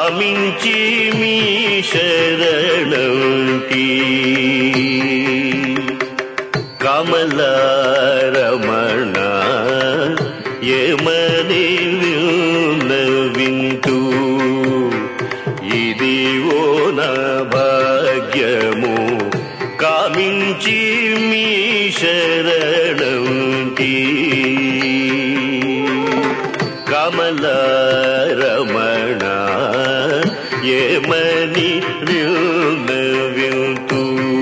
కామించి మీ శరణంటి కమలారమణ ఏమని వింటూ ఇది ఓ నా భాగ్యము కామించి మీ శరణంటి కమలారమణ ఏమని వింటూ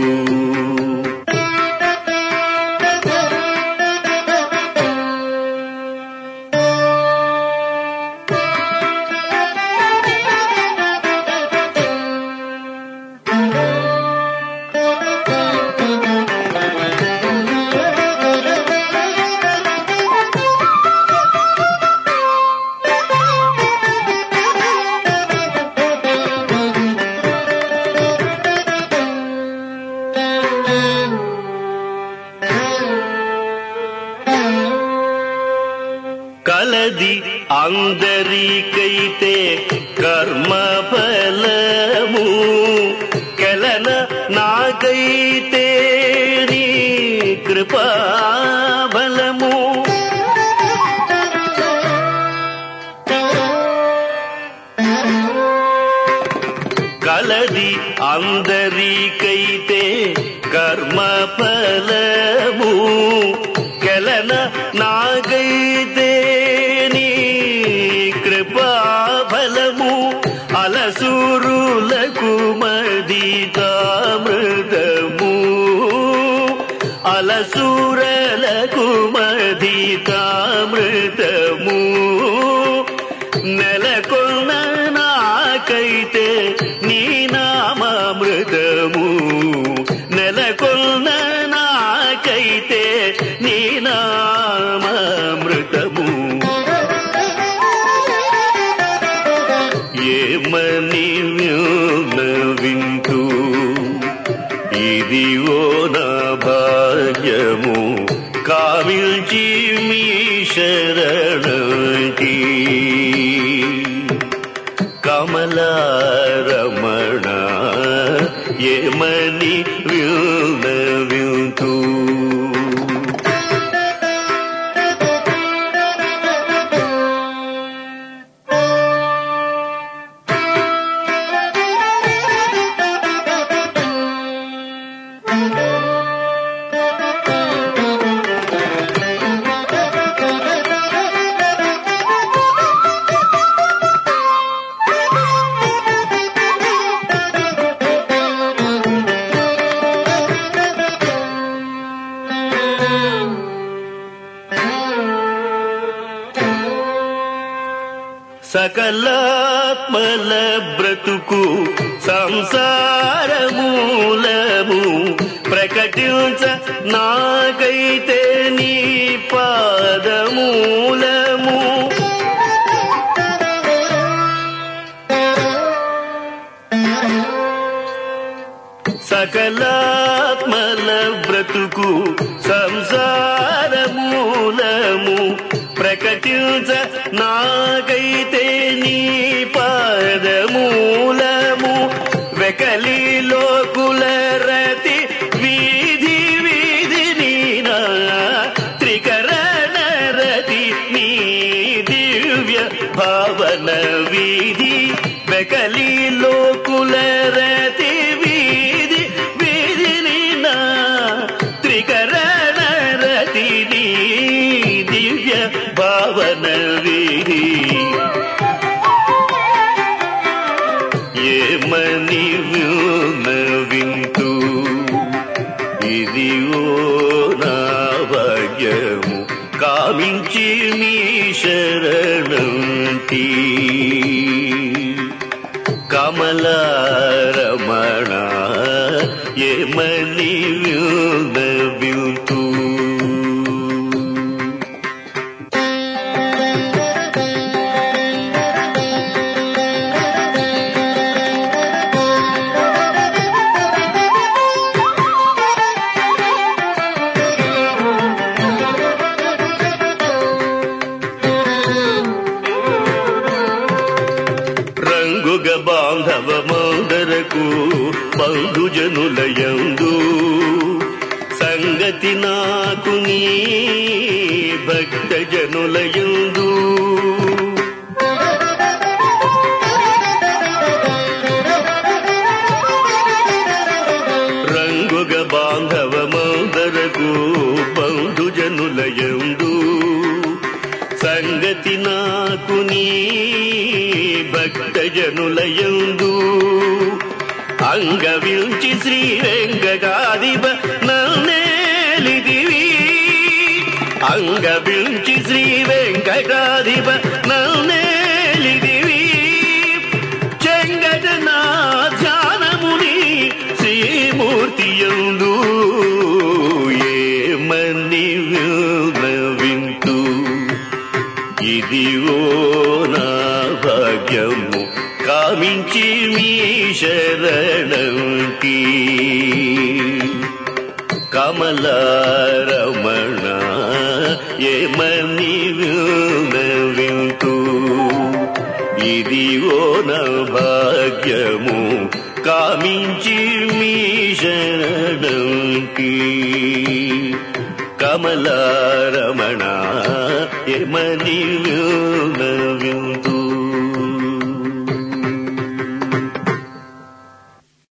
కలది అందరికైతే కర్మ ఫలము కెలన నాకైతే నీ కృపా బలము కలది అందరికైతే కర్మ ఫలము కెలన నాగైతే నీ కృపా ఫలము అలసూరులకు మదితామృతము అలసూరలకు మదితామృతము నెలకొన్న నాకైతే నీ నామామృతము నెలకొన్న నాకైతే నీ నామామృతము ఏమని వింటూ ఇది ఓ నా భాగ్యము కామిల్చి మీ శరణి కమలారమణ ఏమని వింటూ సకలాత్మల బ్రతుకు సంసారమూలము ప్రకటించ నాకైతే నీ పాదమూలము సకలాత్మల బ్రతుకు సంసారమూలము ప్రకటించ నాకైతే నీ పాదమూలము వెకలి లోకుల రతి వీధి వీధి నీనా త్రికరణ రతి నీ దివ్య భావన వీధి వెకలి లోకుల రతి వీధి వీధి నీనా త్రికరణ రతి నీ దివ్య భావన వీధి ఏమని వింటూ ఇది ఓ నా భాగ్యము కామించి మీ శరణంటి కమలారమణ ఏమని వింటూ రంగుగ బాంధవ మందరకు బంధుజనులయందు సంగతి నాకు నీ భక్త జనులయందు రంగుగ బాంధవ మందరకు బంధుజనులయందు సంగతి నాకు నీ భక్త జనులయందు అంగవించి శ్రీ వెంకటాదిప నన్నేలిదివి అంగవించి శ్రీ వెంకటాదిప నన్నేలిదివి చెంగట నా ధ్యానముని శ్రీమూర్తియందు ఏమని వింటూ ఇదిగో నా భాగ్యము కామించి మీ శరణంకి కమలారమణ ఏమని వింటూ ఇదిగో నా భాగ్యము కామించి మీ శరణంకి కమలారమణ ఏమని వింటూ